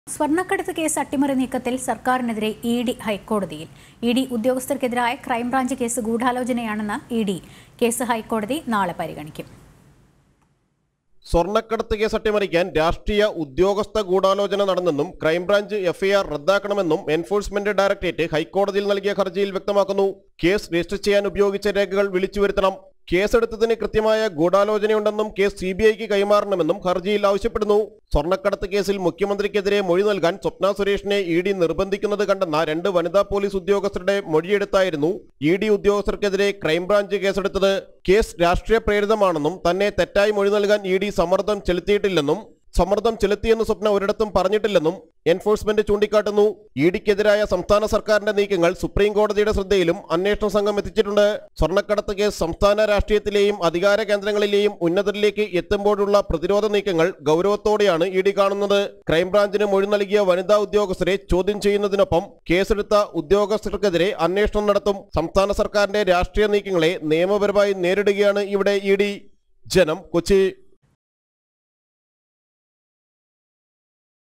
സ്വർണ്ണക്കടത്ത് കേസ് അട്ടിമറി നീക്കത്തിൽ സർക്കാരിനെതിരെ ഇ ഡി ഹൈക്കോടതിയിൽ ഇ ഡി ഉദ്യോഗസ്ഥർക്കെതിരായ ക്രൈംബ്രാഞ്ച് കേസ് ഗൂഢാലോചനയാണെന്ന് ഇ ഡി കേസ് ഹൈക്കോടതി നാളെ പരിഗണിക്കും സ്വർണ്ണക്കടത്ത് കേസ് അട്ടിമറിക്കാൻ രാഷ്ട്രീയ ഉദ്യോഗസ്ഥ ഗൂഢാലോചന നടന്നെന്നും ക്രൈംബ്രാഞ്ച് എഫ്ഐആർ റദ്ദാക്കണമെന്നും എൻഫോഴ്സ്മെന്റ് ഡയറക്ടറേറ്റ് ഹൈക്കോടതിയിൽ നൽകിയ ഹർജിയിൽ വ്യക്തമാക്കുന്നു കേസ് രജിസ്റ്റർ ചെയ്യാൻ ഉപയോഗിച്ച രേഖകൾ വിളിച്ചു വരുത്തണം കേസെടുത്തതിന് കൃത്യമായ ഗൂഢാലോചനയുണ്ടെന്നും കേസ് സി ബി ഐക്ക് കൈമാറണമെന്നും ഹർജിയിൽ ആവശ്യപ്പെടുന്നു സ്വർണ്ണക്കടത്ത് കേസിൽ മുഖ്യമന്ത്രിക്കെതിരെ മൊഴി നൽകാൻ സ്വപ്ന സുരേഷിനെ ഇ ഡി നിർബന്ധിക്കുന്നത് കണ്ടെന്ന രണ്ട് വനിതാ പോലീസ് ഉദ്യോഗസ്ഥരുടെ മൊഴിയെടുത്തായിരുന്നു ഇ ഡി ഉദ്യോഗസ്ഥർക്കെതിരെ ക്രൈംബ്രാഞ്ച് കേസെടുത്തത് കേസ് രാഷ്ട്രീയ പ്രേരിതമാണെന്നും തന്നെ തെറ്റായി മൊഴി നൽകാൻ ഇ ഡി സമ്മർദ്ദം ചെലുത്തിയിട്ടില്ലെന്നും സമ്മർദ്ദം ചെലുത്തിയെന്ന് സ്വപ്ന ഒരിടത്തും പറഞ്ഞിട്ടില്ലെന്നും എൻഫോഴ്സ്മെന്റ് ചൂണ്ടിക്കാട്ടുന്നു ഇ ഡിക്കെതിരായ സംസ്ഥാന സർക്കാരിന്റെ നീക്കങ്ങൾ സുപ്രീം കോടതിയുടെ ശ്രദ്ധയിലും അന്വേഷണ സംഘം എത്തിച്ചിട്ടുണ്ട് സ്വർണ്ണക്കടത്ത് കേസ് സംസ്ഥാന രാഷ്ട്രീയത്തിലെയും അധികാര കേന്ദ്രങ്ങളിലെയും ഉന്നതരിലേക്ക് എത്തുമ്പോഴുള്ള പ്രതിരോധ നീക്കങ്ങൾ ഗൗരവത്തോടെയാണ് ഇ ഡി കാണുന്നത് ക്രൈംബ്രാഞ്ചിന് മൊഴി നൽകിയ വനിതാ ഉദ്യോഗസ്ഥരെ ചോദ്യം ചെയ്യുന്നതിനൊപ്പം കേസെടുത്ത ഉദ്യോഗസ്ഥർക്കെതിരെ അന്വേഷണം നടത്തും സംസ്ഥാന സർക്കാരിന്റെ രാഷ്ട്രീയ നീക്കങ്ങളെ നിയമപരമായി നേരിടുകയാണ് ഇവിടെ ഇ ഡി ജനം കൊച്ചി